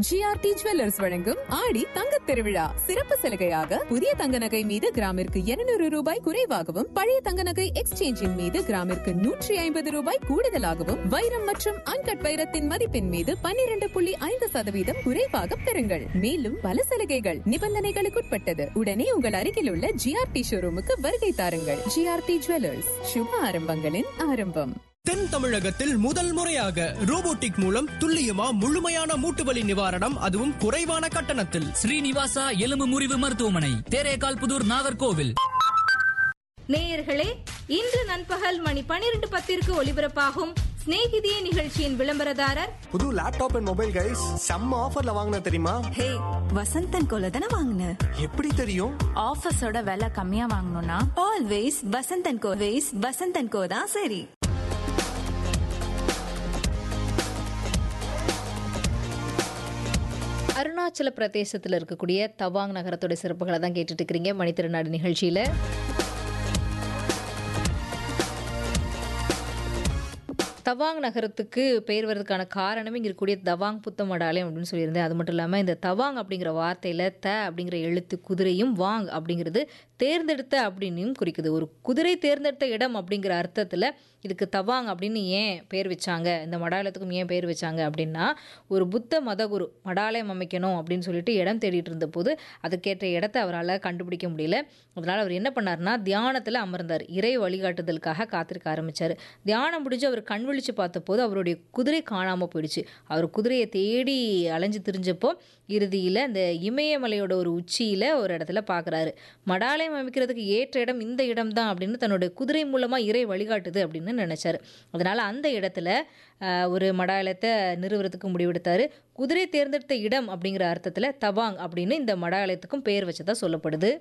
GRT jewellers வழங்கும் ஆடி தங்கத் திருவிழா சிறப்பு சலுகையாக புதிய தங்க நகை மீது கிராமிற்கு 200 ரூபாய் குறைவாகவும் பழைய தங்க நகை எக்ஸ்சேஞ்சின் மீது கிராமிற்கு நூற்றி ஐம்பது ரூபாய் கூடுதலாகவும் வைரம் மற்றும் அன்கட் வைரத்தின் மதிப்பின் மீது 12.5% புள்ளி ஐந்து சதவீதம் குறைவாக பெறுங்கள் மேலும் பல சலுகைகள் நிபந்தனைகளுக்குட்பட்டது உடனே உங்கள் அருகில் உள்ள ஜிஆர்டி ஷோரூமுக்கு வருகை தாருங்கள் ஜிஆர்டி ஜுவல்லர்ஸ் சுப ஆரம்பங்களின் ஆரம்பம் தென் தமிழகத்தில் முதல் முறையாக ரோபோட்டிக் மூலம் துல்லியமா முழுமையான மூட்டு வலி நிவாரணம் அதுவும் குறைவான கட்டணத்தில் ஸ்ரீனிவாசா எலும்பு முறிவு மருத்துவமனை தேரேகால் புதூர் நாகர்கோவில் நேயர்களே இன்று நண்பகல் மணி பனிரெண்டு பத்திற்கு ஒலிபரப்பாகும் சிநேகிதியே நிகழ்ச்சியின் விளம்பரதாரர் புது லேப்டாப் அண்ட் மொபைல் கைஸ் செம்ம ஆஃபர்ல வாங்கின தெரியுமா ஹே வசந்தன் கோல தானே வாங்கின எப்படி தெரியும் ஆஃபீஸோட விலை கம்மியா வாங்கணும்னா ஆல்வேஸ் வசந்தன் கோ வேஸ் வசந்தன் கோ தான் சரி அருணாச்சல பிரதேசத்தில் இருக்கக்கூடிய தவாங் நகரத்தோட சிறப்புகளை தான் கேட்டுட்டு இருக்கிறீங்க மணித்திருநாடு நிகழ்ச்சியில் தவாங் நகரத்துக்கு பெயர் வர்றதுக்கான காரணமே இங்கே இருக்கக்கூடிய தவாங் புத்த மடாலயம் அப்படின்னு சொல்லியிருந்தேன் அது மட்டும் இல்லாமல் இந்த தவாங் அப்படிங்கிற வார்த்தையில் த அப்படிங்கிற எழுத்து குதிரையும் வாங் அப்படிங்கிறது தேர்ந்தெடுத்த அப்படின்னும் குறிக்குது ஒரு குதிரை தேர்ந்தெடுத்த இடம் அப்படிங்கிற அர்த்தத்தில் இதுக்கு தவாங் அப்படின்னு ஏன் பேர் வச்சாங்க இந்த மடாலயத்துக்கும் ஏன் பேர் வச்சாங்க அப்படின்னா ஒரு புத்த மதகுரு மடாலயம் அமைக்கணும் அப்படின்னு சொல்லிட்டு இடம் தேடிட்டு இருந்தபோது அதுக்கேற்ற இடத்த அவரால் கண்டுபிடிக்க முடியல அதனால் அவர் என்ன பண்ணார்னா தியானத்தில் அமர்ந்தார் இறை வழிகாட்டுதலுக்காக காத்திருக்க ஆரம்பித்தார் தியானம் முடிஞ்சு அவர் கண் விழிச்சு பார்த்தபோது அவருடைய குதிரை காணாமல் போயிடுச்சு அவர் குதிரையை தேடி அலைஞ்சு திரிஞ்சப்போ இறுதியில் இந்த இமயமலையோட ஒரு உச்சியில் ஒரு இடத்துல பார்க்குறாரு மடாலயம் அமைக்கிறதுக்கு ஏற்ற இடம் இந்த இடம் தான் அப்படின்னு தன்னோட குதிரை மூலமாக இறை வழிகாட்டுது அப்படின்னு நினச்சார் அதனால் அந்த இடத்துல ஆஹ், ஒரு மடாலயத்தை நிறுவுறதுக்கு முடிவெடுத்தார் குதிரை தேர்ந்தெடுத்த இடம் அப்படிங்கிற அர்த்தத்தில் தவாங் அப்படின்னு இந்த மடாலயத்துக்கும் பெயர் வச்சதா சொல்லப்படுது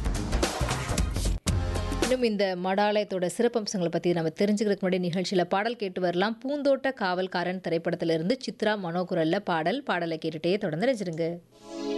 இன்னும் இந்த மடாலயத்தோட சிறப்பம்சங்களை பற்றி நம்ம தெரிஞ்சுக்கிறதுக்கு முன்னாடி நிகழ்ச்சியில் பாடல் கேட்டு வரலாம் பூந்தோட்ட காவல்காரன் திரைப்படத்திலிருந்து சித்ரா மனோகுரல்ல பாடல் பாடலை கேட்டுட்டே தொடர்ந்து ரசிருங்க